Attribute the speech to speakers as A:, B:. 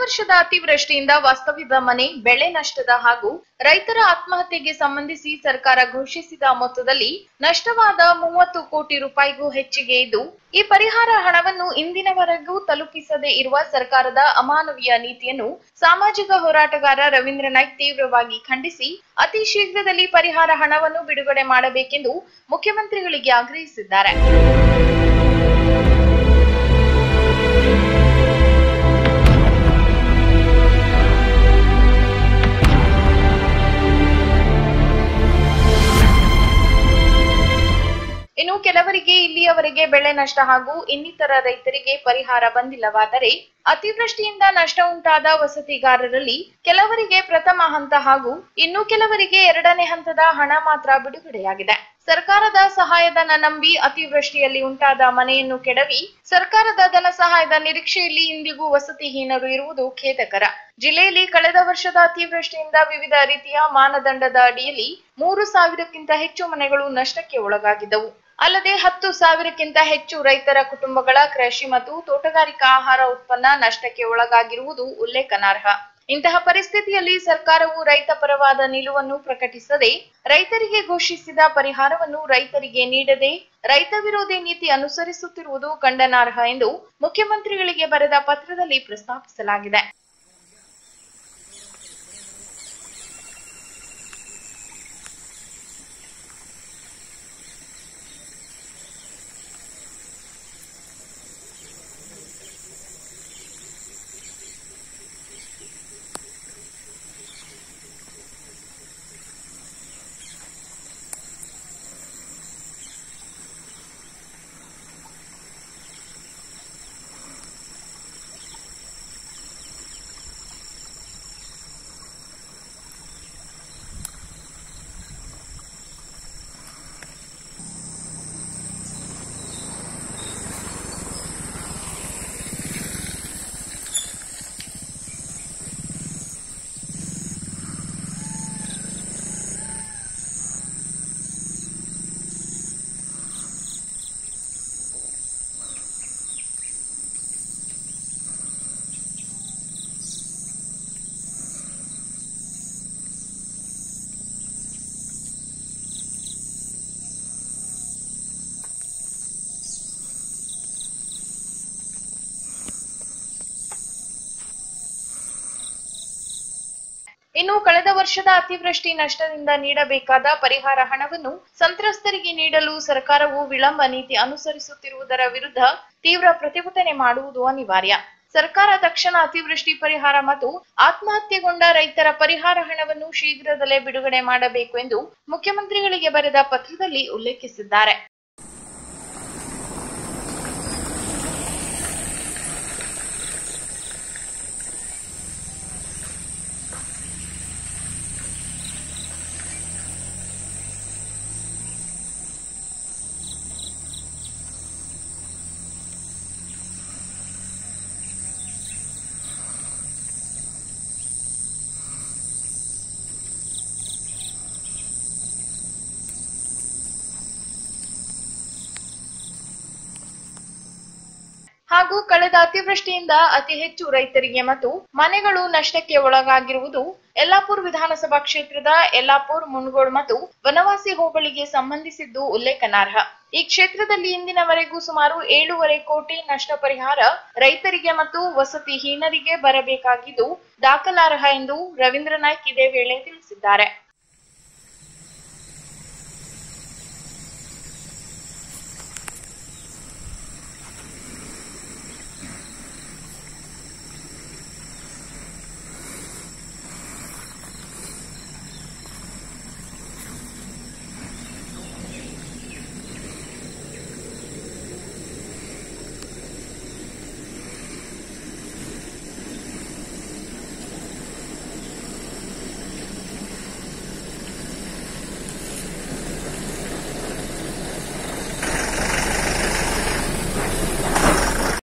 A: ವರ್ಷದ ಅತಿವೃಷ್ಟಿಯಿಂದ ವಾಸ್ತವ್ಯದ ಮನೆ ಬೆಳೆ ನಷ್ಟದ ಹಾಗೂ ರೈತರ ಆತ್ಮಹತ್ಯೆಗೆ ಸಂಬಂಧಿಸಿ ಸರ್ಕಾರ ಘೋಷಿಸಿದ ಮೊತ್ತದಲ್ಲಿ ನಷ್ಟವಾದ ಮೂವತ್ತು ಕೋಟಿ ರೂಪಾಯಿಗೂ ಹೆಚ್ಚಿಗೆ ಇದ್ದು ಈ ಪರಿಹಾರ ಹಣವನ್ನು ಇಂದಿನವರೆಗೂ ತಲುಪಿಸದೇ ಇರುವ ಸರ್ಕಾರದ ಅಮಾನವೀಯ ನೀತಿಯನ್ನು ಸಾಮಾಜಿಕ ಹೋರಾಟಗಾರ ರವೀಂದ್ರ ನಾಯ್ಕ್ ತೀವ್ರವಾಗಿ ಖಂಡಿಸಿ ಅತಿ ಶೀಘ್ರದಲ್ಲಿ ಪರಿಹಾರ ಹಣವನ್ನು ಬಿಡುಗಡೆ ಮಾಡಬೇಕೆಂದು ಮುಖ್ಯಮಂತ್ರಿಗಳಿಗೆ ಆಗ್ರಹಿಸಿದ್ದಾರೆ ಇನ್ನು ಕೆಲವರಿಗೆ ಇಲ್ಲಿಯವರೆಗೆ ಬೆಳೆ ನಷ್ಟ ಹಾಗೂ ಇನ್ನಿತರ ರೈತರಿಗೆ ಪರಿಹಾರ ಬಂದಿಲ್ಲವಾದರೆ ಅತಿವೃಷ್ಟಿಯಿಂದ ನಷ್ಟ ಉಂಟಾದ ವಸತಿಗಾರರಲ್ಲಿ ಕೆಲವರಿಗೆ ಪ್ರಥಮ ಹಂತ ಹಾಗೂ ಇನ್ನು ಕೆಲವರಿಗೆ ಎರಡನೇ ಹಂತದ ಹಣ ಮಾತ್ರ ಬಿಡುಗಡೆಯಾಗಿದೆ ಸರ್ಕಾರದ ಸಹಾಯಧನ ನಂಬಿ ಅತಿವೃಷ್ಟಿಯಲ್ಲಿ ಉಂಟಾದ ಮನೆಯನ್ನು ಕೆಡವಿ ಸರ್ಕಾರದ ಧನ ಸಹಾಯದ ನಿರೀಕ್ಷೆಯಲ್ಲಿ ಇಂದಿಗೂ ವಸತಿಹೀನರು ಇರುವುದು ಖೇದಕರ ಜಿಲ್ಲೆಯಲ್ಲಿ ಕಳೆದ ವರ್ಷದ ಅತಿವೃಷ್ಟಿಯಿಂದ ವಿವಿಧ ರೀತಿಯ ಮಾನದಂಡದ ಅಡಿಯಲ್ಲಿ ಮೂರು ಸಾವಿರಕ್ಕಿಂತ ಹೆಚ್ಚು ಮನೆಗಳು ನಷ್ಟಕ್ಕೆ ಒಳಗಾಗಿದ್ದವು ಅಲ್ಲದೆ ಹತ್ತು ಸಾವಿರಕ್ಕಿಂತ ಹೆಚ್ಚು ರೈತರ ಕುಟುಂಬಗಳ ಕೃಷಿ ಮತ್ತು ತೋಟಗಾರಿಕಾ ಆಹಾರ ಉತ್ಪನ್ನ ನಷ್ಟಕ್ಕೆ ಒಳಗಾಗಿರುವುದು ಉಲ್ಲೇಖನಾರ್ಹ ಇಂತಹ ಪರಿಸ್ಥಿತಿಯಲ್ಲಿ ಸರ್ಕಾರವು ರೈತ ಪರವಾದ ನಿಲುವನ್ನು ಪ್ರಕಟಿಸದೆ ರೈತರಿಗೆ ಘೋಷಿಸಿದ ಪರಿಹಾರವನ್ನು ರೈತರಿಗೆ ನೀಡದೆ ರೈತ ವಿರೋಧಿ ನೀತಿ ಅನುಸರಿಸುತ್ತಿರುವುದು ಖಂಡನಾರ್ಹ ಎಂದು ಮುಖ್ಯಮಂತ್ರಿಗಳಿಗೆ ಬರೆದ ಪತ್ರದಲ್ಲಿ ಪ್ರಸ್ತಾಪಿಸಲಾಗಿದೆ ಇನ್ನು ಕಳೆದ ವರ್ಷದ ಅತಿವೃಷ್ಟಿ ನಷ್ಟದಿಂದ ನೀಡಬೇಕಾದ ಪರಿಹಾರ ಹಣವನ್ನು ಸಂತ್ರಸ್ತರಿಗೆ ನೀಡಲು ಸರ್ಕಾರವು ವಿಳಂಬ ನೀತಿ ಅನುಸರಿಸುತ್ತಿರುವುದರ ವಿರುದ್ಧ ತೀವ್ರ ಪ್ರತಿಭಟನೆ ಮಾಡುವುದು ಅನಿವಾರ್ಯ ಸರ್ಕಾರ ತಕ್ಷಣ ಅತಿವೃಷ್ಟಿ ಪರಿಹಾರ ಮತ್ತು ಆತ್ಮಹತ್ಯೆಗೊಂಡ ರೈತರ ಪರಿಹಾರ ಹಣವನ್ನು ಶೀಘ್ರದಲ್ಲೇ ಬಿಡುಗಡೆ ಮಾಡಬೇಕು ಎಂದು ಮುಖ್ಯಮಂತ್ರಿಗಳಿಗೆ ಬರೆದ ಪತ್ರದಲ್ಲಿ ಉಲ್ಲೇಖಿಸಿದ್ದಾರೆ ಹಾಗೂ ಕಳೆದ ಅತಿವೃಷ್ಟಿಯಿಂದ ಅತಿ ಹೆಚ್ಚು ರೈತರಿಗೆ ಮತ್ತು ಮನೆಗಳು ನಷ್ಟಕ್ಕೆ ಒಳಗಾಗಿರುವುದು ಯಲ್ಲಾಪುರ್ ವಿಧಾನಸಭಾ ಕ್ಷೇತ್ರದ ಯಲ್ಲಾಪುರ್ ಮುನ್ಗೋಡ್ ಮತ್ತು ವನವಾಸಿ ಹೋಬಳಿಗೆ ಸಂಬಂಧಿಸಿದ್ದು ಉಲ್ಲೇಖನಾರ್ಹ ಈ ಕ್ಷೇತ್ರದಲ್ಲಿ ಇಂದಿನವರೆಗೂ ಸುಮಾರು ಏಳೂವರೆ ಕೋಟಿ ನಷ್ಟ ಪರಿಹಾರ ರೈತರಿಗೆ ಮತ್ತು ವಸತಿಹೀನರಿಗೆ ಬರಬೇಕಾಗಿದ್ದು ದಾಖಲಾರ್ಹ ಎಂದು ರವೀಂದ್ರ ನಾಯ್ಕ್ ಇದೇ ವೇಳೆ ತಿಳಿಸಿದ್ದಾರೆ